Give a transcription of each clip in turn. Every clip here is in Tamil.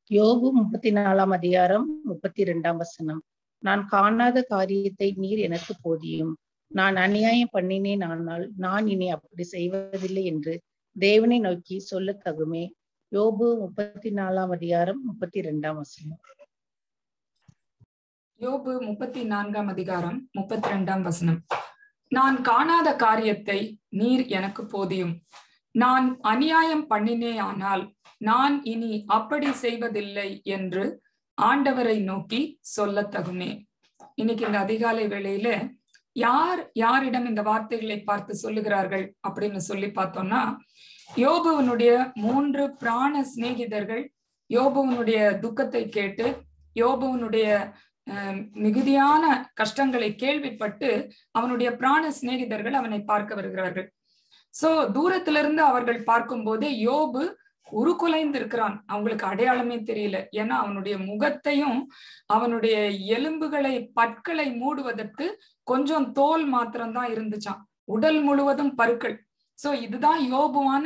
யோபு முப்பத்தி நாலாம் அதிகாரம் முப்பத்தி இரண்டாம் வசனம் நான் காணாத காரியத்தை நீர் எனக்கு போதியும் நான் அநியாயம் பண்ணினேன் ஆனால் நான் இனி அப்படி செய்வதில்லை என்று தேவனை நோக்கி சொல்ல தகுமே யோபு முப்பத்தி நாலாம் அதிகாரம் முப்பத்தி இரண்டாம் வசனம் யோபு முப்பத்தி நான்காம் அதிகாரம் முப்பத்தி ரெண்டாம் வசனம் நான் காணாத காரியத்தை நீர் எனக்கு போதியும் நான் அநியாயம் பண்ணினே ஆனால் நான் இனி அப்படி செய்வதில்லை என்று ஆண்டவரை நோக்கி சொல்ல தகுமே இன்னைக்கு இந்த அதிகாலை வேளையில யார் யாரிடம் இந்த வார்த்தைகளை பார்த்து சொல்லுகிறார்கள் அப்படின்னு சொல்லி பார்த்தோம்னா யோபுவனுடைய மூன்று பிராண சிநேகிதர்கள் யோபுவனுடைய துக்கத்தை கேட்டு யோபுவனுடைய மிகுதியான கஷ்டங்களை கேள்விப்பட்டு அவனுடைய பிராண சிநேகிதர்கள் அவனை பார்க்க வருகிறார்கள் சோ தூரத்திலிருந்து அவர்கள் பார்க்கும் போதே யோபு உருக்குலைந்து இருக்கிறான் அவங்களுக்கு அடையாளமே தெரியல ஏன்னா அவனுடைய முகத்தையும் அவனுடைய எலும்புகளை பற்களை மூடுவதற்கு கொஞ்சம் தோல் மாத்திரம்தான் இருந்துச்சான் உடல் முழுவதும் பருக்கள் சோ இதுதான் யோபுவான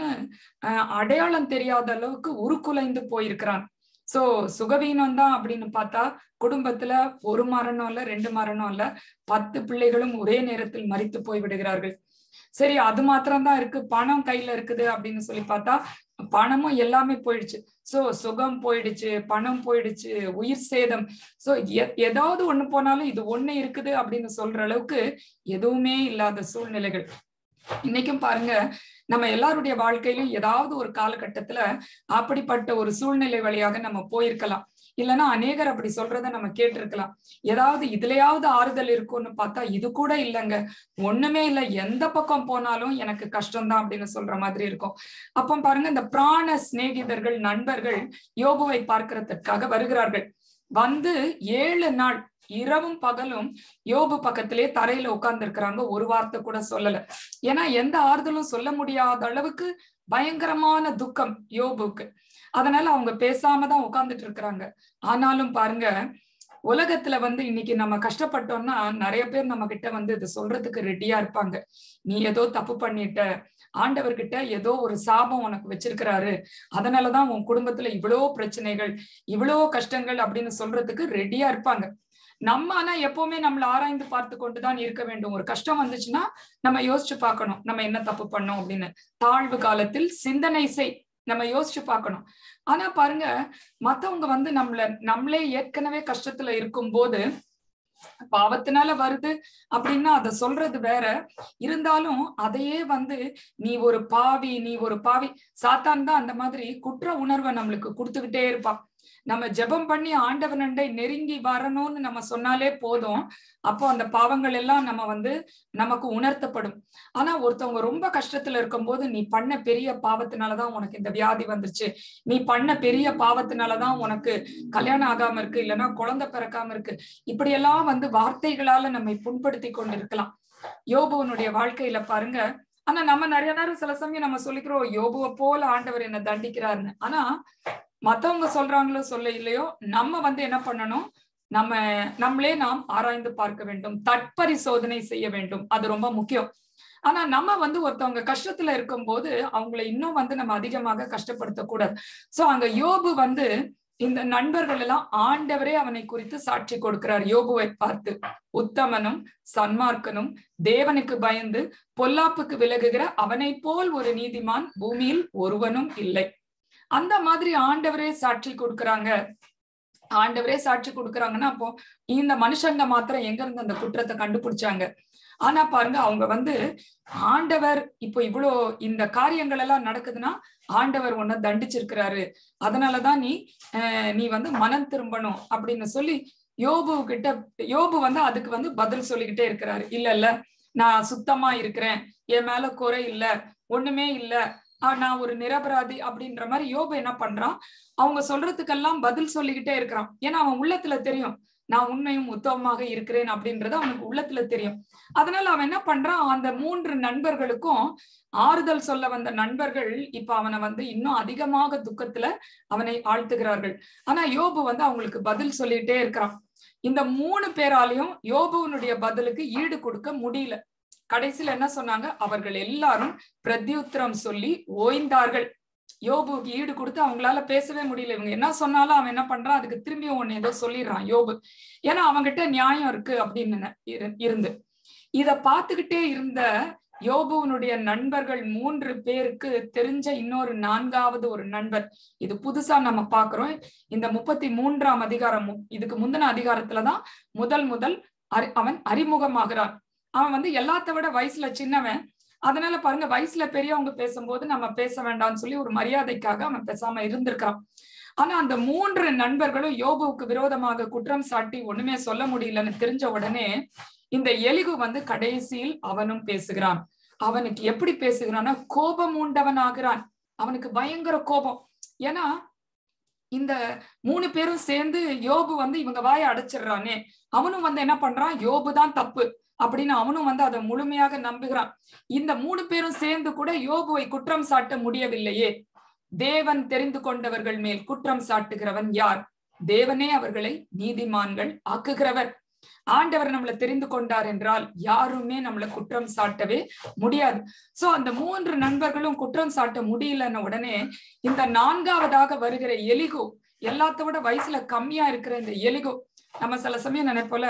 அடையாளம் தெரியாத அளவுக்கு உருக்குலைந்து போயிருக்கிறான் சோ சுகவீனம் தான் அப்படின்னு பார்த்தா குடும்பத்துல ஒரு மரணம் இல்ல ரெண்டு மரணம் இல்ல பத்து பிள்ளைகளும் ஒரே நேரத்தில் மறித்து போய் விடுகிறார்கள் சரி அது மாத்திரம்தான் இருக்கு பணம் கையில இருக்குது அப்படின்னு சொல்லி பார்த்தா பணமும் எல்லாமே போயிடுச்சு சோ சுகம் போயிடுச்சு பணம் போயிடுச்சு உயிர் சேதம் சோ ஏதாவது ஒண்ணு போனாலும் இது ஒண்ணு இருக்குது அப்படின்னு சொல்ற அளவுக்கு எதுவுமே இல்லாத சூழ்நிலைகள் இன்னைக்கும் பாருங்க நம்ம எல்லாருடைய வாழ்க்கையிலும் ஏதாவது ஒரு காலகட்டத்துல அப்படிப்பட்ட ஒரு சூழ்நிலை வழியாக நம்ம போயிருக்கலாம் இல்லைன்னா அநேகர் அப்படி சொல்றத நம்ம கேட்டிருக்கலாம் ஏதாவது இதுலயாவது ஆறுதல் இருக்கும்னு பார்த்தா இது கூட இல்லைங்க ஒண்ணுமே இல்லை எந்த பக்கம் போனாலும் எனக்கு கஷ்டம்தான் அப்படின்னு சொல்ற மாதிரி இருக்கும் அப்போ பாருங்க இந்த பிராண சிநேகிதர்கள் நண்பர்கள் யோபுவை பார்க்கறதுக்காக வருகிறார்கள் வந்து ஏழு நாள் இரவும் பகலும் யோபு பக்கத்திலே தரையில உட்கார்ந்து இருக்கிறாங்க ஒரு வார்த்தை கூட சொல்லல ஏன்னா எந்த ஆறுதலும் சொல்ல முடியாத அளவுக்கு பயங்கரமான துக்கம் யோபுக்கு அதனால அவங்க பேசாம தான் உட்கார்ந்துட்டு இருக்கிறாங்க ஆனாலும் பாருங்க உலகத்துல வந்து இன்னைக்கு நம்ம கஷ்டப்பட்டோம்னா நிறைய பேர் நம்ம கிட்ட வந்து இது சொல்றதுக்கு ரெடியா இருப்பாங்க நீ ஏதோ தப்பு பண்ணிட்ட ஆண்டவர்கிட்ட ஏதோ ஒரு சாபம் உனக்கு வச்சிருக்கிறாரு அதனாலதான் உன் குடும்பத்துல இவ்வளோ பிரச்சனைகள் இவ்வளோ கஷ்டங்கள் அப்படின்னு சொல்றதுக்கு ரெடியா இருப்பாங்க நம்ம ஆனா எப்பவுமே நம்மள ஆராய்ந்து பார்த்து கொண்டுதான் இருக்க வேண்டும் ஒரு கஷ்டம் வந்துச்சுன்னா நம்ம யோசிச்சு பார்க்கணும் நம்ம என்ன தப்பு பண்ணோம் அப்படின்னு தாழ்வு காலத்தில் சிந்தனை செய் நம்ம யோசிச்சு பார்க்கணும் ஆனா பாருங்க மத்தவங்க வந்து நம்மள நம்மளே ஏற்கனவே கஷ்டத்துல இருக்கும் போது பாவத்தினால வருது அப்படின்னா அதை சொல்றது வேற இருந்தாலும் அதையே வந்து நீ ஒரு பாவி நீ ஒரு பாவி சாத்தான் தான் அந்த மாதிரி குற்ற உணர்வை நம்மளுக்கு கொடுத்துக்கிட்டே இருப்பான் நம்ம ஜெபம் பண்ணி ஆண்டவனண்டை நெருங்கி வரணும்னு நம்ம சொன்னாலே போதும் அப்போ அந்த பாவங்கள் எல்லாம் நம்ம வந்து நமக்கு உணர்த்தப்படும் ஆனா ஒருத்தவங்க ரொம்ப கஷ்டத்துல இருக்கும்போது நீ பண்ண பெரிய பாவத்தினாலதான் உனக்கு இந்த வியாதி வந்துருச்சு நீ பண்ண பெரிய பாவத்தினாலதான் உனக்கு கல்யாணம் ஆகாம இருக்கு இல்லைன்னா குழந்தை பிறக்காம இருக்கு இப்படியெல்லாம் வந்து வார்த்தைகளால நம்மை புண்படுத்தி கொண்டு இருக்கலாம் யோபுவனுடைய வாழ்க்கையில பாருங்க ஆனா நம்ம நிறைய நேரம் சில சமயம் நம்ம சொல்லிக்கிறோம் யோபுவை போல ஆண்டவர் என்ன தண்டிக்கிறாருன்னு ஆனா மத்தவங்க சொல்றாங்களோ சொல்ல இல்லையோ நம்ம வந்து என்ன பண்ணணும் நம்ம நம்மளே நாம் ஆராய்ந்து பார்க்க வேண்டும் தட்பரிசோதனை செய்ய வேண்டும் அது ரொம்ப முக்கியம் ஆனா நம்ம வந்து ஒருத்தவங்க கஷ்டத்துல இருக்கும் போது அவங்கள இன்னும் வந்து நம்ம அதிகமாக கஷ்டப்படுத்த கூடாது சோ அங்க யோபு வந்து இந்த நண்பர்கள் எல்லாம் ஆண்டவரே அவனை குறித்து சாட்சி கொடுக்கிறார் யோபுவை பார்த்து உத்தமனும் சன்மார்க்கனும் தேவனுக்கு பயந்து பொல்லாப்புக்கு விலகுகிற அவனை போல் ஒரு நீதிமான் பூமியில் ஒருவனும் இல்லை அந்த மாதிரி ஆண்டவரே சாட்சி கொடுக்கறாங்க ஆண்டவரே சாட்சி கொடுக்கறாங்கன்னா அப்போ இந்த மனுஷங்க மாத்திரம் எங்க இருந்து அந்த குற்றத்தை கண்டுபிடிச்சாங்க ஆனா பாருங்க அவங்க வந்து ஆண்டவர் இப்போ இவ்வளோ இந்த காரியங்கள் எல்லாம் நடக்குதுன்னா ஆண்டவர் உன்னை தண்டிச்சிருக்கிறாரு அதனாலதான் நீ நீ வந்து மனம் திரும்பணும் அப்படின்னு சொல்லி யோபு கிட்ட யோபு வந்து அதுக்கு வந்து பதில் சொல்லிக்கிட்டே இருக்கிறாரு இல்ல இல்ல நான் சுத்தமா இருக்கிறேன் என் மேல குறை இல்ல ஒண்ணுமே இல்ல நான் ஒரு நிரபராதி அப்படின்ற மாதிரி யோபு என்ன பண்றான் அவங்க சொல்றதுக்கெல்லாம் பதில் சொல்லிக்கிட்டே இருக்கிறான் ஏன்னா அவன் உள்ளத்துல தெரியும் நான் உண்மையும் உத்தமமாக இருக்கிறேன் அப்படின்றது அவனுக்கு உள்ளத்துல தெரியும் அதனால அவன் என்ன பண்றான் அந்த மூன்று நண்பர்களுக்கும் ஆறுதல் சொல்ல வந்த நண்பர்கள் இப்ப அவனை வந்து இன்னும் அதிகமாக துக்கத்துல அவனை ஆழ்த்துகிறார்கள் ஆனா யோபு வந்து அவங்களுக்கு பதில் சொல்லிட்டே இருக்கிறான் இந்த மூணு பேராலையும் யோபுவனுடைய பதிலுக்கு ஈடு கொடுக்க முடியல கடைசியில என்ன சொன்னாங்க அவர்கள் எல்லாரும் பிரத்யுத்திரம் சொல்லி ஓய்ந்தார்கள் யோபுக்கு ஈடு கொடுத்து அவங்களால பேசவே முடியல இவங்க என்ன சொன்னாலும் அவன் என்ன பண்றான் அதுக்கு திரும்பி ஒண்ணு ஏதோ சொல்லிடுறான் யோபு ஏன்னா அவங்கிட்ட நியாயம் இருக்கு அப்படின்னு இருந்து இத பார்த்துக்கிட்டே இருந்த யோபுவனுடைய நண்பர்கள் மூன்று பேருக்கு தெரிஞ்ச இன்னொரு நான்காவது ஒரு நண்பர் இது புதுசா நம்ம பாக்குறோம் இந்த முப்பத்தி மூன்றாம் அதிகாரம் இதுக்கு முந்தின அதிகாரத்துலதான் முதல் முதல் அறி அவன் அறிமுகமாகிறான் அவன் வந்து எல்லாத்த விட வயசுல சின்னவன் அதனால பாருங்க வயசுல பெரியவங்க பேசும்போது நம்ம பேச வேண்டாம்னு சொல்லி ஒரு மரியாதைக்காக அவன் பேசாம இருந்திருக்கான் ஆனா அந்த மூன்று நண்பர்களும் யோபுவுக்கு விரோதமாக குற்றம் சாட்டி ஒண்ணுமே சொல்ல முடியலன்னு தெரிஞ்ச உடனே இந்த எலிகு வந்து கடைசியில் அவனும் பேசுகிறான் அவனுக்கு எப்படி பேசுகிறான்னா கோபம் உண்டவன் ஆகிறான் அவனுக்கு பயங்கர கோபம் ஏன்னா இந்த மூணு பேரும் சேர்ந்து யோபு வந்து இவங்க வாயை அடைச்சிடுறானே அவனும் வந்து என்ன பண்றான் யோபு தான் தப்பு அப்படின்னு அவனும் வந்து அதை முழுமையாக நம்புகிறான் இந்த மூணு பேரும் சேர்ந்து கூட யோபுவை குற்றம் சாட்ட முடியவில்லையே தேவன் தெரிந்து கொண்டவர்கள் மேல் குற்றம் சாட்டுகிறவன் யார் தேவனே அவர்களை நீதிமான்கள் ஆக்குகிறவர் ஆண்டவர் நம்மளை தெரிந்து கொண்டார் என்றால் யாருமே நம்மளை குற்றம் சாட்டவே முடியாது சோ அந்த மூன்று நண்பர்களும் குற்றம் சாட்ட முடியலன்ன உடனே இந்த நான்காவதாக வருகிற எலிகோ எல்லாத்த விட வயசுல கம்மியா இருக்கிற இந்த எலிகோ நம்ம சில சமயம் நினைப்போல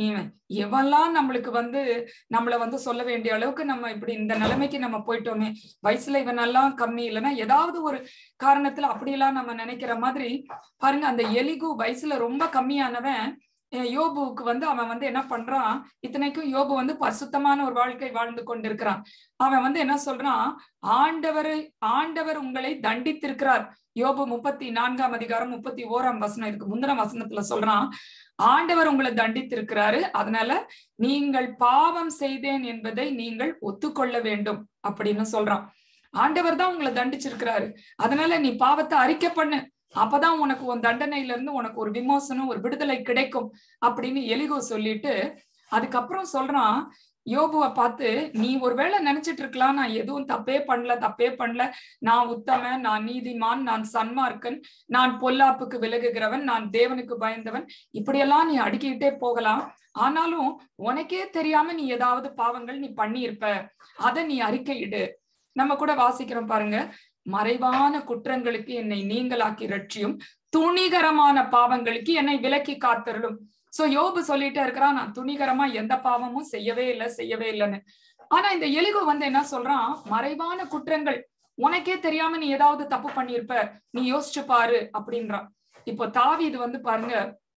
எவெல்லாம் நம்மளுக்கு வந்து நம்மள வந்து சொல்ல வேண்டிய அளவுக்கு நம்ம இப்படி இந்த நிலைமைக்கு நம்ம போயிட்டோமே வயசுல இவனெல்லாம் கம்மி இல்லைன்னா ஏதாவது ஒரு காரணத்துல அப்படியெல்லாம் நம்ம நினைக்கிற மாதிரி பாருங்க அந்த எலிகு வயசுல ரொம்ப கம்மியானவன் யோபுவுக்கு வந்து அவன் வந்து என்ன பண்றான் இத்தனைக்கும் யோபு வந்து பரிசுத்தமான ஒரு வாழ்க்கை வாழ்ந்து கொண்டிருக்கிறான் அவன் வந்து என்ன சொல்றான் ஆண்டவரை ஆண்டவர் உங்களை தண்டித்திருக்கிறார் யோபு முப்பத்தி நான்காம் அதிகாரம் முப்பத்தி ஓராம் வசனம் இதுக்கு முந்தின வசனத்துல சொல்றான் ஆண்டவர் உங்களை தண்டித்திருக்கிறாரு அதனால நீங்கள் பாவம் செய்தேன் என்பதை நீங்கள் ஒத்துக்கொள்ள வேண்டும் அப்படின்னு சொல்றான் ஆண்டவர் தான் உங்களை தண்டிச்சிருக்கிறாரு அதனால நீ பாவத்தை அறிக்கை பண்ணு அப்பதான் உனக்கு உன் தண்டனையில இருந்து உனக்கு ஒரு விமோசனம் ஒரு விடுதலை கிடைக்கும் அப்படின்னு எலிகோ சொல்லிட்டு அதுக்கப்புறம் சொல்றான் யோபுவை பார்த்து நீ ஒருவேளை நினைச்சிட்டு இருக்கலாம் நான் எதுவும் தப்பே பண்ணல தப்பே பண்ணல நான் உத்தமன் நான் நீதிமான் நான் சன்மார்க்கன் நான் பொல்லாப்புக்கு விலகுகிறவன் நான் தேவனுக்கு பயந்தவன் இப்படியெல்லாம் நீ அடுக்கிட்டே போகலாம் ஆனாலும் உனக்கே தெரியாம நீ ஏதாவது பாவங்கள் நீ பண்ணியிருப்ப அதை நீ அறிக்கையிடு நம்ம கூட வாசிக்கிறோம் பாருங்க மறைவான குற்றங்களுக்கு என்னை நீங்களாக்கி ரட்சியும் துணிகரமான பாவங்களுக்கு என்னை விலக்கி காத்தருளும் சோ யோபு சொல்லிட்டே இருக்கிறான் நான் துணிகரமா எந்த பாவமும் செய்யவே இல்லை செய்யவே இல்லைன்னு ஆனா இந்த எலிகு வந்து என்ன சொல்றான் மறைவான குற்றங்கள் உனக்கே தெரியாம நீ ஏதாவது தப்பு பண்ணிருப்ப நீ யோசிச்சு பாரு அப்படின்றான் இப்போ தாவி இது வந்து பாருங்க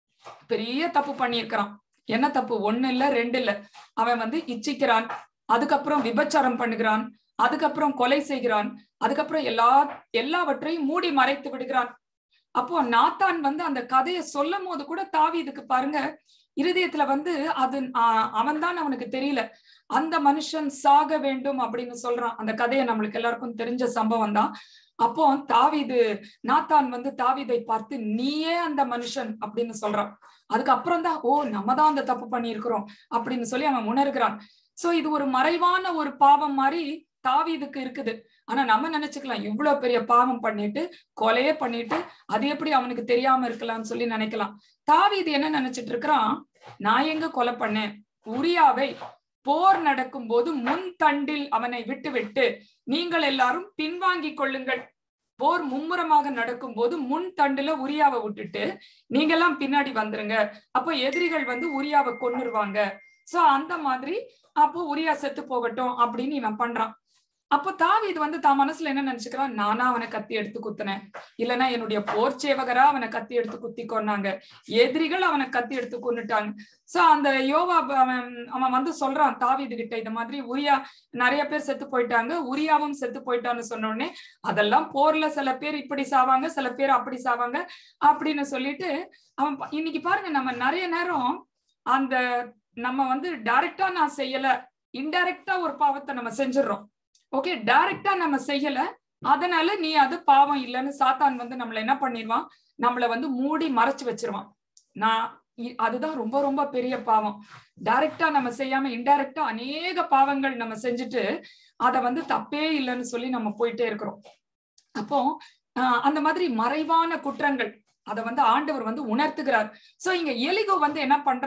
பெரிய தப்பு பண்ணியிருக்கிறான் என்ன தப்பு ஒண்ணு இல்ல ரெண்டு இல்ல அவன் வந்து இச்சிக்கிறான் அதுக்கப்புறம் விபச்சாரம் பண்ணுகிறான் அதுக்கப்புறம் கொலை செய்கிறான் அதுக்கப்புறம் எல்லா எல்லாவற்றையும் மூடி மறைத்து விடுகிறான் அப்போ நாத்தான் வந்து அந்த கதையை சொல்லும் போது கூட தாவி இதுக்கு பாருங்க இருதயத்துல வந்து அது அவன் தான் அவனுக்கு தெரியல அந்த மனுஷன் சாக வேண்டும் அப்படின்னு சொல்றான் அந்த கதையை நம்மளுக்கு எல்லாருக்கும் தெரிஞ்ச சம்பவம் தான் அப்போ தாவிது நாத்தான் வந்து தாவிதை பார்த்து நீயே அந்த மனுஷன் அப்படின்னு சொல்றான் அதுக்கப்புறம் தான் ஓ நம்ம தான் அந்த தப்பு பண்ணியிருக்கிறோம் அப்படின்னு சொல்லி அவன் உணர்கிறான் சோ இது ஒரு மறைவான ஒரு பாவம் மாதிரி தாவீதுக்கு இருக்குது ஆனா நம்ம நினைச்சுக்கலாம் இவ்வளவு பெரிய பாவம் பண்ணிட்டு கொலையே பண்ணிட்டு அது எப்படி அவனுக்கு தெரியாம இருக்கலாம்னு சொல்லி நினைக்கலாம் தாவீது என்ன நினைச்சிட்டு இருக்கிறான் நான் எங்க கொலை பண்ணேன் உரியாவை போர் நடக்கும் போது முன் தண்டில் அவனை விட்டு விட்டு நீங்கள் எல்லாரும் பின்வாங்கி கொள்ளுங்கள் போர் மும்முரமாக நடக்கும் போது முன் தண்டுல உரியாவை விட்டுட்டு நீங்க எல்லாம் பின்னாடி வந்துருங்க அப்போ எதிரிகள் வந்து உரியாவை கொன்னுருவாங்க சோ அந்த மாதிரி அப்போ உரியா செத்து போகட்டும் அப்படின்னு இவன் பண்றான் அப்போ தாவீது வந்து தான் மனசுல என்ன நினைச்சுக்கிறான் நானா அவனை கத்தி எடுத்து குத்துனேன் இல்லைன்னா என்னுடைய போர் சேவகரா அவனை கத்தி எடுத்து குத்தி கொன்னாங்க எதிரிகள் அவனை கத்தி எடுத்து கொண்டுட்டாங்க சோ அந்த யோவா அவன் அவன் வந்து சொல்றான் தாவீது கிட்ட இந்த மாதிரி உரியா நிறைய பேர் செத்து போயிட்டாங்க உரியாவும் செத்து போயிட்டான்னு சொன்ன உடனே அதெல்லாம் போர்ல சில பேர் இப்படி சாவாங்க சில பேர் அப்படி சாவாங்க அப்படின்னு சொல்லிட்டு அவன் இன்னைக்கு பாருங்க நம்ம நிறைய நேரம் அந்த நம்ம வந்து டைரக்டா நான் செய்யல இன்டைரக்டா ஒரு பாவத்தை நம்ம செஞ்சிடறோம் ஓகே டைரக்டா நம்ம செய்யல அதனால நீ அது பாவம் இல்லைன்னு சாத்தான் வந்து நம்மள என்ன பண்ணிடுவான் நம்மள வந்து மூடி மறைச்சு வச்சிருவான் நான் அதுதான் ரொம்ப ரொம்ப பெரிய பாவம் டைரக்டா நம்ம செய்யாம இன்டைரக்டா அநேக பாவங்கள் நம்ம செஞ்சுட்டு அத வந்து தப்பே இல்லைன்னு சொல்லி நம்ம போயிட்டே இருக்கிறோம் அப்போ அந்த மாதிரி மறைவான குற்றங்கள் அதை வந்து ஆண்டவர் வந்து உணர்த்துகிறார் சோ இங்க எலிகோ வந்து என்ன பண்றான்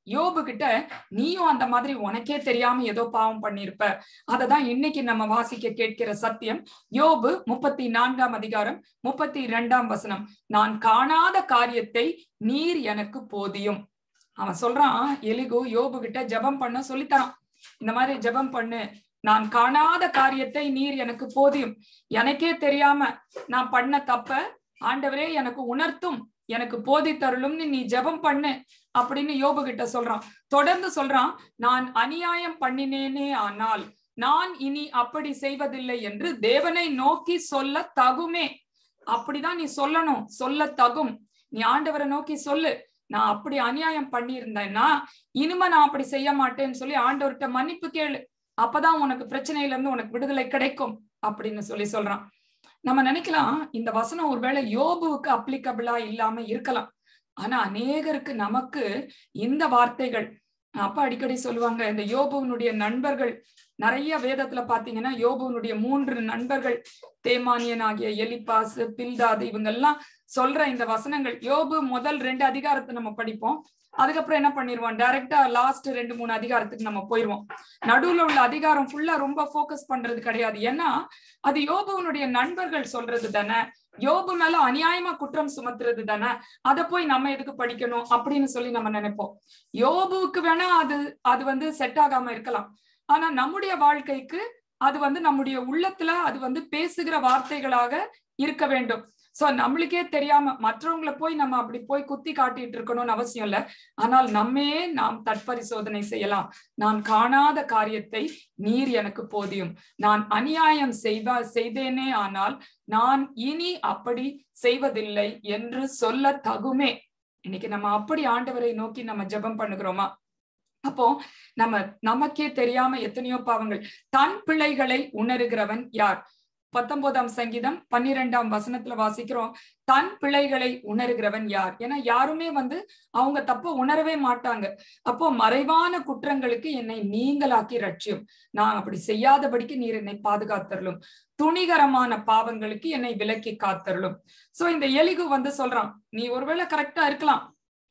யோபு கிட்ட நீயும் அந்த மாதிரி உனக்கே தெரியாம ஏதோ பாவம் பண்ணிருப்ப அததான் இன்னைக்கு நம்ம வாசிக்க கேட்கிற சத்தியம் யோபு முப்பத்தி நான்காம் அதிகாரம் முப்பத்தி இரண்டாம் வசனம் நான் காணாத காரியத்தை நீர் எனக்கு போதியும் அவன் சொல்றான் எலிகு யோபு கிட்ட ஜபம் பண்ண சொல்லித்தரான் இந்த மாதிரி ஜபம் பண்ணு நான் காணாத காரியத்தை நீர் எனக்கு போதியும் எனக்கே தெரியாம நான் பண்ண தப்ப ஆண்டவரே எனக்கு உணர்த்தும் எனக்கு போதி தருளும்னு நீ ஜெபம் பண்ணு அப்படின்னு யோபு கிட்ட சொல்றான் தொடர்ந்து சொல்றான் நான் அநியாயம் பண்ணினேனே ஆனால் நான் இனி அப்படி செய்வதில்லை என்று தேவனை நோக்கி சொல்ல தகுமே அப்படிதான் நீ சொல்லணும் சொல்ல தகும் நீ ஆண்டவரை நோக்கி சொல்லு நான் அப்படி அநியாயம் பண்ணியிருந்தேன்னா இனிமே நான் அப்படி செய்ய மாட்டேன்னு சொல்லி ஆண்டவர்கிட்ட மன்னிப்பு கேளு அப்பதான் உனக்கு பிரச்சனையில இருந்து உனக்கு விடுதலை கிடைக்கும் அப்படின்னு சொல்லி சொல்றான் நம்ம நினைக்கலாம் இந்த வசனம் ஒருவேளை யோபுவுக்கு அப்ளிகபிளா இல்லாம இருக்கலாம் ஆனா அநேகருக்கு நமக்கு இந்த வார்த்தைகள் அப்பா அடிக்கடி சொல்லுவாங்க இந்த யோபுவனுடைய நண்பர்கள் நிறைய வேதத்துல பாத்தீங்கன்னா யோபுவனுடைய மூன்று நண்பர்கள் தேமானியன் ஆகிய எலிப்பாஸ் பில்தாது இவங்க எல்லாம் சொல்ற இந்த வசனங்கள் யோபு முதல் ரெண்டு அதிகாரத்தை நம்ம படிப்போம் அதுக்கப்புறம் என்ன பண்ணிடுவோம் டைரக்டா லாஸ்ட் ரெண்டு மூணு அதிகாரத்துக்கு நம்ம போயிடுவோம் நடுவுல உள்ள அதிகாரம் ஃபுல்லா ரொம்ப ஃபோக்கஸ் பண்றது கிடையாது ஏன்னா அது யோபுவனுடைய நண்பர்கள் சொல்றது தானே யோபு மேல அநியாயமா குற்றம் சுமத்துறது தானே அதை போய் நம்ம எதுக்கு படிக்கணும் அப்படின்னு சொல்லி நம்ம நினைப்போம் யோபுவுக்கு வேணா அது அது வந்து செட் ஆகாம இருக்கலாம் ஆனா நம்முடைய வாழ்க்கைக்கு அது வந்து நம்முடைய உள்ளத்துல அது வந்து பேசுகிற வார்த்தைகளாக இருக்க வேண்டும் சோ நம்மளுக்கே தெரியாம மற்றவங்களை போய் நம்ம அப்படி போய் குத்தி காட்டிட்டு இருக்கணும்னு அவசியம் இல்ல ஆனால் நம்மே நாம் தற்பரிசோதனை செய்யலாம் நான் காணாத காரியத்தை நீர் எனக்கு போதியும் நான் அநியாயம் செய்வா செய்தேனே ஆனால் நான் இனி அப்படி செய்வதில்லை என்று சொல்ல தகுமே இன்னைக்கு நம்ம அப்படி ஆண்டவரை நோக்கி நம்ம ஜெபம் பண்ணுகிறோமா அப்போ நம்ம நமக்கே தெரியாம எத்தனையோ பாவங்கள் தன் பிள்ளைகளை உணர்கிறவன் யார் பத்தொன்பதாம் சங்கீதம் பன்னிரெண்டாம் வசனத்துல வாசிக்கிறோம் தன் பிள்ளைகளை உணர்கிறவன் யார் ஏன்னா யாருமே வந்து அவங்க தப்ப உணரவே மாட்டாங்க அப்போ மறைவான குற்றங்களுக்கு என்னை நீங்களாக்கி ரட்சியும் நான் அப்படி செய்யாதபடிக்கு நீர் என்னை பாதுகாத்தரலும் துணிகரமான பாவங்களுக்கு என்னை விலக்கி காத்தரலும் சோ இந்த எலிகு வந்து சொல்றான் நீ ஒருவேளை கரெக்டா இருக்கலாம்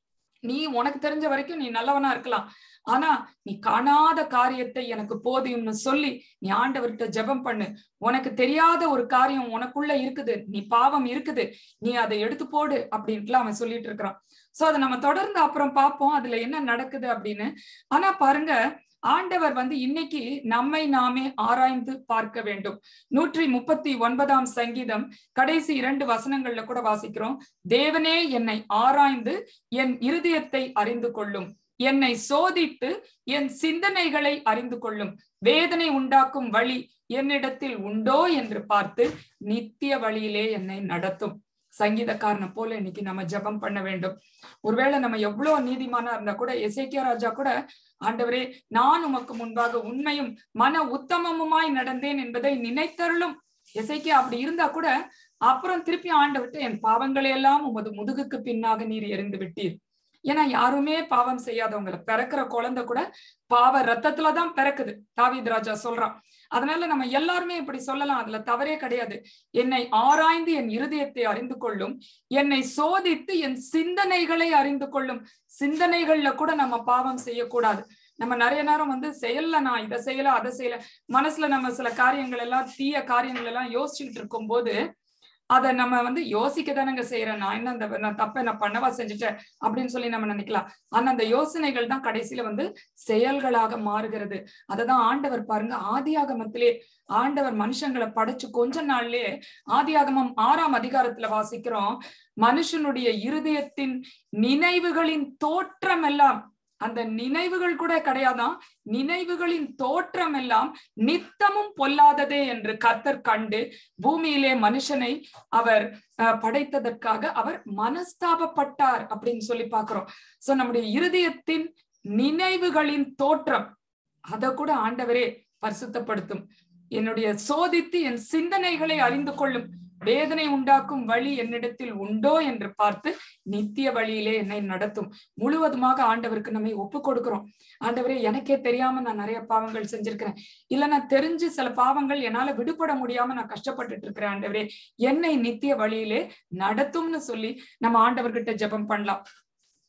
நீ உனக்கு தெரிஞ்ச வரைக்கும் நீ நல்லவனா இருக்கலாம் ஆனா நீ காணாத காரியத்தை எனக்கு போதியும்னு சொல்லி நீ ஆண்டவர்கிட்ட ஜெபம் பண்ணு உனக்கு தெரியாத ஒரு காரியம் உனக்குள்ள இருக்குது நீ பாவம் இருக்குது நீ அதை எடுத்து போடு அப்படின்ட்டுலாம் அவன் சொல்லிட்டு இருக்கிறான் சோ அதை நம்ம தொடர்ந்து அப்புறம் பார்ப்போம் அதுல என்ன நடக்குது அப்படின்னு ஆனா பாருங்க ஆண்டவர் வந்து இன்னைக்கு நம்மை நாமே ஆராய்ந்து பார்க்க வேண்டும் நூற்றி முப்பத்தி ஒன்பதாம் சங்கீதம் கடைசி இரண்டு வசனங்கள்ல கூட வாசிக்கிறோம் தேவனே என்னை ஆராய்ந்து என் இருதயத்தை அறிந்து கொள்ளும் என்னை சோதித்து என் சிந்தனைகளை அறிந்து கொள்ளும் வேதனை உண்டாக்கும் வழி என்னிடத்தில் உண்டோ என்று பார்த்து நித்திய வழியிலே என்னை நடத்தும் சங்கீதக்காரனை போல இன்னைக்கு நம்ம ஜபம் பண்ண வேண்டும் ஒருவேளை நம்ம எவ்வளவு நீதிமானா இருந்தா கூட எசேக்கியா ராஜா கூட ஆண்டவரே நான் உமக்கு முன்பாக உண்மையும் மன உத்தமமுமாய் நடந்தேன் என்பதை நினைத்தருளும் எசைக்கியா அப்படி இருந்தா கூட அப்புறம் திருப்பி ஆண்டவிட்டு என் பாவங்களை எல்லாம் உமது முதுகுக்கு பின்னாக நீர் எறிந்து விட்டீர் ஏன்னா யாருமே பாவம் செய்யாதவங்களை பிறக்கிற குழந்தை கூட பாவ ரத்தத்துலதான் பிறக்குது தாவீத் ராஜா சொல்றான் அதனால நம்ம எல்லாருமே இப்படி சொல்லலாம் அதுல தவறே கிடையாது என்னை ஆராய்ந்து என் இருதயத்தை அறிந்து கொள்ளும் என்னை சோதித்து என் சிந்தனைகளை அறிந்து கொள்ளும் சிந்தனைகள்ல கூட நம்ம பாவம் செய்யக்கூடாது நம்ம நிறைய நேரம் வந்து செயல்ல நான் இதை செய்யல அதை செய்யல மனசுல நம்ம சில காரியங்கள் எல்லாம் தீய காரியங்கள் எல்லாம் யோசிச்சுட்டு இருக்கும் போது அதை நம்ம வந்து யோசிக்க தானங்க செய்யறேன் நான் என்ன அந்த நான் தப்ப நான் பண்ணவா செஞ்சுட்டேன் அப்படின்னு சொல்லி நம்ம நினைக்கலாம் ஆனா அந்த யோசனைகள் தான் கடைசியில வந்து செயல்களாக மாறுகிறது அததான் ஆண்டவர் பாருங்க ஆதியாகமத்திலே ஆண்டவர் மனுஷங்களை படைச்சு கொஞ்ச நாள்லயே ஆதியாகமம் ஆறாம் அதிகாரத்துல வாசிக்கிறோம் மனுஷனுடைய இருதயத்தின் நினைவுகளின் தோற்றம் எல்லாம் அந்த நினைவுகள் கூட கிடையாதான் நினைவுகளின் தோற்றம் எல்லாம் நித்தமும் பொல்லாததே என்று கத்தர் கண்டு பூமியிலே மனுஷனை அவர் படைத்ததற்காக அவர் மனஸ்தாபப்பட்டார் அப்படின்னு சொல்லி பாக்குறோம் சோ நம்முடைய இருதயத்தின் நினைவுகளின் தோற்றம் அதை கூட ஆண்டவரே பரிசுத்தப்படுத்தும் என்னுடைய சோதித்து என் சிந்தனைகளை அறிந்து கொள்ளும் வேதனை உண்டாக்கும் வழி என்னிடத்தில் உண்டோ என்று பார்த்து நித்திய வழியிலே என்னை நடத்தும் முழுவதுமாக ஆண்டவருக்கு நம்மை ஒப்பு கொடுக்கிறோம் ஆண்டவரே எனக்கே தெரியாம நான் நிறைய பாவங்கள் செஞ்சிருக்கிறேன் இல்ல நான் தெரிஞ்சு சில பாவங்கள் என்னால விடுபட முடியாம நான் கஷ்டப்பட்டுட்டு இருக்கிறேன் ஆண்டவரே என்னை நித்திய வழியிலே நடத்தும்னு சொல்லி நம்ம ஆண்டவர்கிட்ட ஜெபம் பண்ணலாம்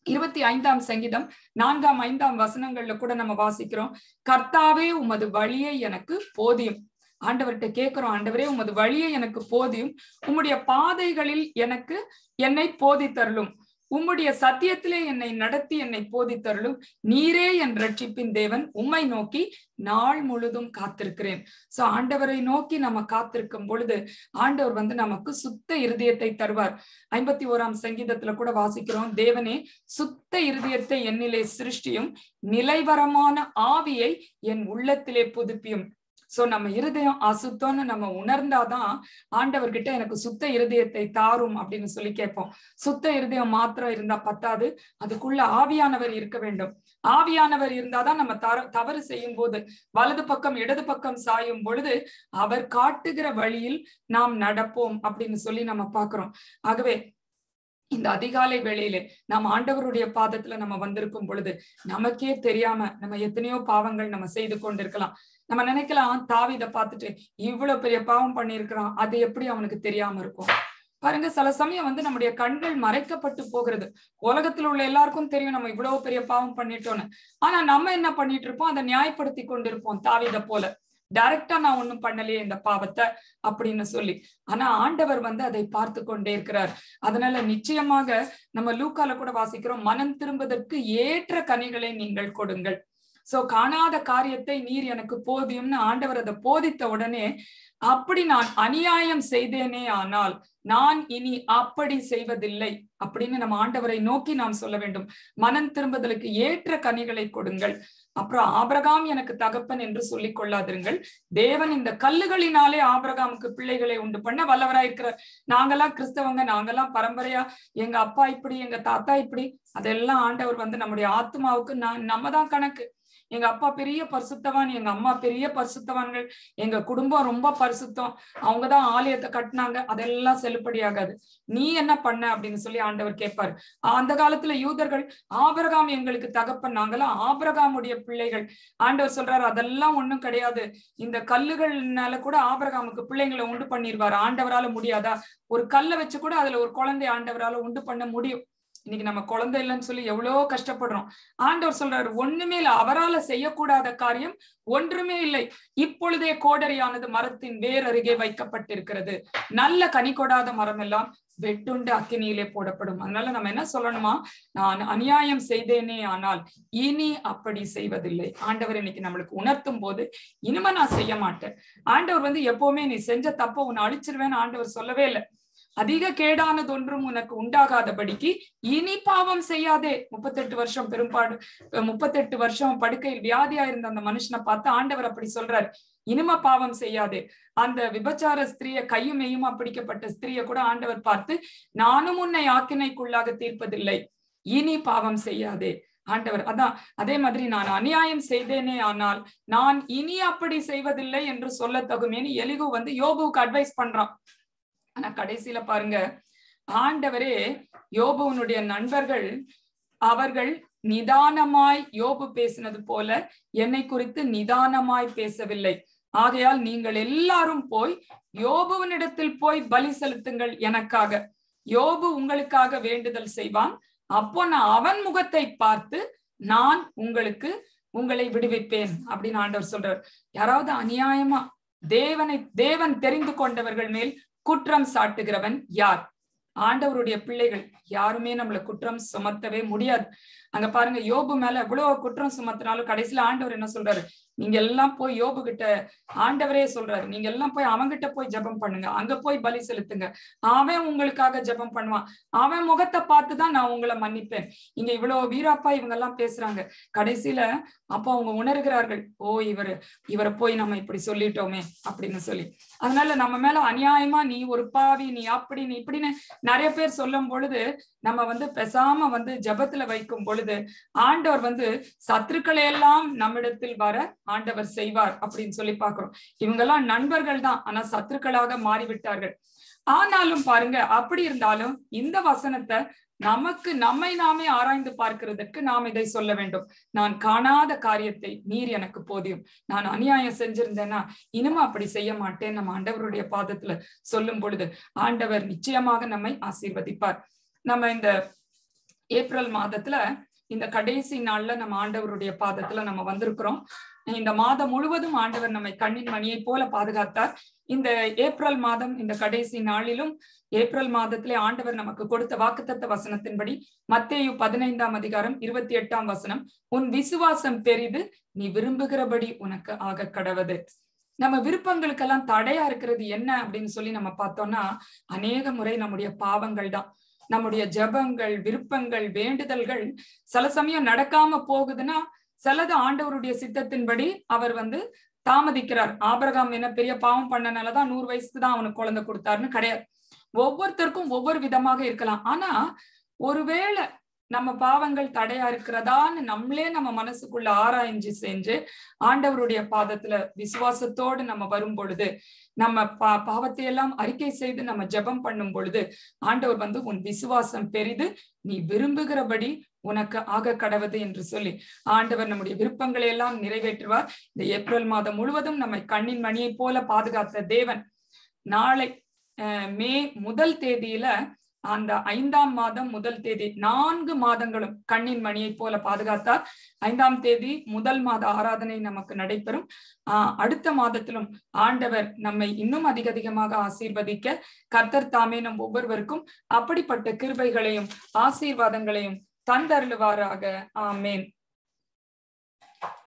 இருபத்தி ஐந்தாம் சங்கீதம் நான்காம் ஐந்தாம் வசனங்கள்ல கூட நம்ம வாசிக்கிறோம் கர்த்தாவே உமது வழியை எனக்கு போதியும் ஆண்டவர்கிட்ட கேட்கிறோம் ஆண்டவரே உமது வழியை எனக்கு போதியும் உம்முடைய பாதைகளில் எனக்கு என்னை போதித்தருளும் உம்முடைய சத்தியத்திலே என்னை நடத்தி என்னை போதித்தருளும் நீரே என் ரட்சிப்பின் தேவன் உம்மை நோக்கி நாள் முழுதும் காத்திருக்கிறேன் சோ ஆண்டவரை நோக்கி நம்ம காத்திருக்கும் பொழுது ஆண்டவர் வந்து நமக்கு சுத்த இருதயத்தை தருவார் ஐம்பத்தி ஓராம் சங்கீதத்துல கூட வாசிக்கிறோம் தேவனே சுத்த இருதயத்தை என்னிலே சிருஷ்டியும் நிலைவரமான ஆவியை என் உள்ளத்திலே புதுப்பியும் சோ நம்ம இருதயம் அசுத்தம்னு நம்ம உணர்ந்தாதான் ஆண்டவர்கிட்ட எனக்கு சுத்த இருதயத்தை தாரும் அப்படின்னு சொல்லி கேட்போம் சுத்த இருதயம் மாத்திரம் இருந்தா பத்தாது அதுக்குள்ள ஆவியானவர் இருக்க வேண்டும் ஆவியானவர் இருந்தாதான் நம்ம தர தவறு செய்யும் போது வலது பக்கம் இடது பக்கம் சாயும் பொழுது அவர் காட்டுகிற வழியில் நாம் நடப்போம் அப்படின்னு சொல்லி நம்ம பாக்குறோம் ஆகவே இந்த அதிகாலை வேளையிலே நாம் ஆண்டவருடைய பாதத்துல நம்ம வந்திருக்கும் பொழுது நமக்கே தெரியாம நம்ம எத்தனையோ பாவங்கள் நம்ம செய்து கொண்டிருக்கலாம் நம்ம நினைக்கலாம் தாவித பார்த்துட்டு இவ்வளவு பெரிய பாவம் பண்ணியிருக்கிறான் அது எப்படி அவனுக்கு தெரியாம இருக்கும் பாருங்க சில சமயம் வந்து நம்முடைய கண்கள் மறைக்கப்பட்டு போகிறது உலகத்துல உள்ள எல்லாருக்கும் தெரியும் நம்ம இவ்வளவு பெரிய பாவம் பண்ணிட்டோம்னு ஆனா நம்ம என்ன பண்ணிட்டு இருப்போம் அதை நியாயப்படுத்தி கொண்டிருப்போம் தாவித போல டைரக்டா நான் ஒண்ணும் பண்ணலையே இந்த பாவத்தை அப்படின்னு சொல்லி ஆனா ஆண்டவர் வந்து அதை பார்த்து கொண்டே இருக்கிறார் அதனால நிச்சயமாக நம்ம லூக்கால கூட வாசிக்கிறோம் மனம் திரும்புவதற்கு ஏற்ற கனிகளை நீங்கள் கொடுங்கள் சோ காணாத காரியத்தை நீர் எனக்கு போதியும்னு ஆண்டவர் அதை போதித்த உடனே அப்படி நான் அநியாயம் செய்தேனே ஆனால் நான் இனி அப்படி செய்வதில்லை அப்படின்னு நம்ம ஆண்டவரை நோக்கி நாம் சொல்ல வேண்டும் மனம் திரும்புதலுக்கு ஏற்ற கனிகளை கொடுங்கள் அப்புறம் ஆபிரகாம் எனக்கு தகப்பன் என்று சொல்லிக் கொள்ளாதிருங்கள் தேவன் இந்த கல்லுகளினாலே ஆபிரகாமுக்கு பிள்ளைகளை உண்டு பண்ண வல்லவராயிருக்கிறார் நாங்கெல்லாம் கிறிஸ்தவங்க நாங்கெல்லாம் பரம்பரையா எங்க அப்பா இப்படி எங்க தாத்தா இப்படி அதெல்லாம் ஆண்டவர் வந்து நம்முடைய ஆத்மாவுக்கு நான் நம்ம தான் கணக்கு எங்க அப்பா பெரிய பரிசுத்தவான் எங்க அம்மா பெரிய பரிசுத்தவான்கள் எங்க குடும்பம் ரொம்ப பரிசுத்தம் அவங்கதான் ஆலயத்தை கட்டினாங்க அதெல்லாம் செல்லுபடியாகாது நீ என்ன பண்ண அப்படின்னு சொல்லி ஆண்டவர் கேட்பாரு அந்த காலத்துல யூதர்கள் ஆபரகாம் எங்களுக்கு தகப்பன் நாங்களாம் ஆபரகாமுடைய பிள்ளைகள் ஆண்டவர் சொல்றாரு அதெல்லாம் ஒண்ணும் கிடையாது இந்த கல்லுகள்னால கூட ஆபரகாமுக்கு பிள்ளைங்களை உண்டு பண்ணிருவாரு ஆண்டவரால முடியாதா ஒரு கல்லை வச்சு கூட அதுல ஒரு குழந்தை ஆண்டவரால உண்டு பண்ண முடியும் இன்னைக்கு நம்ம குழந்தை இல்லைன்னு சொல்லி எவ்வளவோ கஷ்டப்படுறோம் ஆண்டவர் சொல்றாரு ஒண்ணுமே இல்ல அவரால செய்யக்கூடாத காரியம் ஒன்றுமே இல்லை இப்பொழுதே கோடரியானது மரத்தின் வேர் அருகே வைக்கப்பட்டிருக்கிறது நல்ல கனி கொடாத மரம் எல்லாம் வெட்டுண்டு அக்கினியிலே போடப்படும் அதனால நம்ம என்ன சொல்லணுமா நான் அநியாயம் செய்தேனே ஆனால் இனி அப்படி செய்வதில்லை ஆண்டவர் இன்னைக்கு நம்மளுக்கு உணர்த்தும் போது இனிமே நான் செய்ய மாட்டேன் ஆண்டவர் வந்து எப்பவுமே நீ செஞ்ச தப்ப உன்னை அழிச்சிருவேன்னு ஆண்டவர் சொல்லவே இல்லை அதிக கேடானதொன்றும் உனக்கு உண்டாகாதபடிக்கு இனி பாவம் செய்யாதே முப்பத்தெட்டு வருஷம் பெரும்பாடு முப்பத்தெட்டு வருஷம் படுக்கையில் வியாதியா இருந்த அந்த மனுஷனை பார்த்து ஆண்டவர் அப்படி சொல்றாரு இனிம பாவம் செய்யாதே அந்த விபச்சார ஸ்திரிய கையும் மெய்யுமா பிடிக்கப்பட்ட ஸ்திரிய கூட ஆண்டவர் பார்த்து நானும் உன்னை ஆக்கினைக்குள்ளாக தீர்ப்பதில்லை இனி பாவம் செய்யாதே ஆண்டவர் அதான் அதே மாதிரி நான் அநியாயம் செய்தேனே ஆனால் நான் இனி அப்படி செய்வதில்லை என்று சொல்ல தகுமேனு எலிகு வந்து யோபுவுக்கு அட்வைஸ் பண்றான் ஆனா கடைசியில பாருங்க ஆண்டவரே யோபுவனுடைய நண்பர்கள் அவர்கள் நிதானமாய் யோபு பேசினது போல என்னை குறித்து நிதானமாய் பேசவில்லை ஆகையால் நீங்கள் எல்லாரும் போய் யோபுவனிடத்தில் போய் பலி செலுத்துங்கள் எனக்காக யோபு உங்களுக்காக வேண்டுதல் செய்வான் அப்போ நான் அவன் முகத்தை பார்த்து நான் உங்களுக்கு உங்களை விடுவிப்பேன் அப்படின்னு ஆண்டவர் சொல்றார் யாராவது அநியாயமா தேவனை தேவன் தெரிந்து கொண்டவர்கள் மேல் குற்றம் சாட்டுகிறவன் யார் ஆண்டவருடைய பிள்ளைகள் யாருமே நம்மள குற்றம் சுமத்தவே முடியாது அங்க பாருங்க யோபு மேல எவ்வளவு குற்றம் சுமத்தினாலும் கடைசியில ஆண்டவர் என்ன சொல்றாரு நீங்க எல்லாம் போய் யோபு கிட்ட ஆண்டவரே சொல்றாரு நீங்க எல்லாம் போய் அவன்கிட்ட போய் ஜெபம் பண்ணுங்க அங்க போய் பலி செலுத்துங்க அவன் உங்களுக்காக ஜெபம் பண்ணுவான் அவன் முகத்தை பார்த்துதான் நான் உங்களை மன்னிப்பேன் இங்க இவ்வளவு வீராப்பா இவங்க எல்லாம் பேசுறாங்க கடைசியில அப்போ அவங்க உணர்கிறார்கள் ஓ இவர் இவரை போய் நம்ம இப்படி சொல்லிட்டோமே அப்படின்னு சொல்லி அதனால நம்ம மேல அநியாயமா நீ ஒரு பாவி நீ அப்படி நீ இப்படின்னு நிறைய பேர் சொல்லும் பொழுது நம்ம வந்து பெசாம வந்து ஜபத்துல வைக்கும் பொழுது ஆண்டவர் வந்து சத்துருக்களை எல்லாம் நம்மிடத்தில் வர ஆண்டவர் செய்வார் அப்படின்னு சொல்லி பாக்குறோம் இவங்கெல்லாம் நண்பர்கள் தான் ஆனா சத்துருக்களாக மாறிவிட்டார்கள் ஆனாலும் பாருங்க அப்படி இருந்தாலும் இந்த வசனத்தை நமக்கு நம்மை நாமே ஆராய்ந்து பார்க்கிறதுக்கு நாம் இதை சொல்ல வேண்டும் நான் காணாத காரியத்தை நீர் எனக்கு போதியும் நான் அநியாயம் செஞ்சிருந்தேன்னா இனிமே அப்படி செய்ய மாட்டேன் நம்ம ஆண்டவருடைய பாதத்துல சொல்லும் பொழுது ஆண்டவர் நிச்சயமாக நம்மை ஆசீர்வதிப்பார் நம்ம இந்த ஏப்ரல் மாதத்துல இந்த கடைசி நாள்ல நம்ம ஆண்டவருடைய பாதத்துல நம்ம வந்திருக்கிறோம் இந்த மாதம் முழுவதும் ஆண்டவர் நம்மை கண்ணின் மணியை போல பாதுகாத்தார் இந்த ஏப்ரல் மாதம் இந்த கடைசி நாளிலும் ஏப்ரல் மாதத்திலே ஆண்டவர் நமக்கு கொடுத்த வாக்குத்தத்த வசனத்தின்படி மத்தேயு பதினைந்தாம் அதிகாரம் இருபத்தி எட்டாம் வசனம் உன் விசுவாசம் பெரிது நீ விரும்புகிறபடி உனக்கு ஆக கடவது நம்ம விருப்பங்களுக்கெல்லாம் தடையா இருக்கிறது என்ன அப்படின்னு சொல்லி நம்ம பார்த்தோம்னா அநேக முறை நம்முடைய பாவங்கள் தான் நம்முடைய ஜபங்கள் விருப்பங்கள் வேண்டுதல்கள் சில சமயம் நடக்காம போகுதுன்னா சிலது ஆண்டவருடைய சித்தத்தின்படி அவர் வந்து தாமதிக்கிறார் ஆபரகாம் என்ன பெரிய பாவம் பண்ணனாலதான் நூறு வயசுக்கு தான் அவனுக்கு குழந்தை கொடுத்தாருன்னு கிடையாது ஒவ்வொருத்தருக்கும் ஒவ்வொரு விதமாக இருக்கலாம் ஆனா ஒருவேளை நம்ம பாவங்கள் தடையா இருக்கிறதான்னு நம்மளே நம்ம மனசுக்குள்ள ஆராய்ஞ்சு செஞ்சு ஆண்டவருடைய பாதத்துல விசுவாசத்தோடு நம்ம வரும் பொழுது நம்ம பா பாவத்தை எல்லாம் அறிக்கை செய்து நம்ம ஜெபம் பண்ணும் பொழுது ஆண்டவர் வந்து உன் விசுவாசம் பெரிது நீ விரும்புகிறபடி உனக்கு ஆக கடவுது என்று சொல்லி ஆண்டவர் நம்முடைய விருப்பங்களை எல்லாம் நிறைவேற்றுவார் இந்த ஏப்ரல் மாதம் முழுவதும் நம்மை கண்ணின் மணியை போல பாதுகாத்த தேவன் நாளை மே முதல் தேதியில அந்த ஐந்தாம் மாதம் முதல் தேதி நான்கு மாதங்களும் கண்ணின் மணியை போல பாதுகாத்தார் ஐந்தாம் தேதி முதல் மாத ஆராதனை நமக்கு நடைபெறும் ஆஹ் அடுத்த மாதத்திலும் ஆண்டவர் நம்மை இன்னும் அதிக அதிகமாக ஆசீர்வதிக்க கர்த்தர் தாமே நம் ஒவ்வொருவருக்கும் அப்படிப்பட்ட கிருபைகளையும் ஆசீர்வாதங்களையும் தந்தருளுவாராக ஆமேன்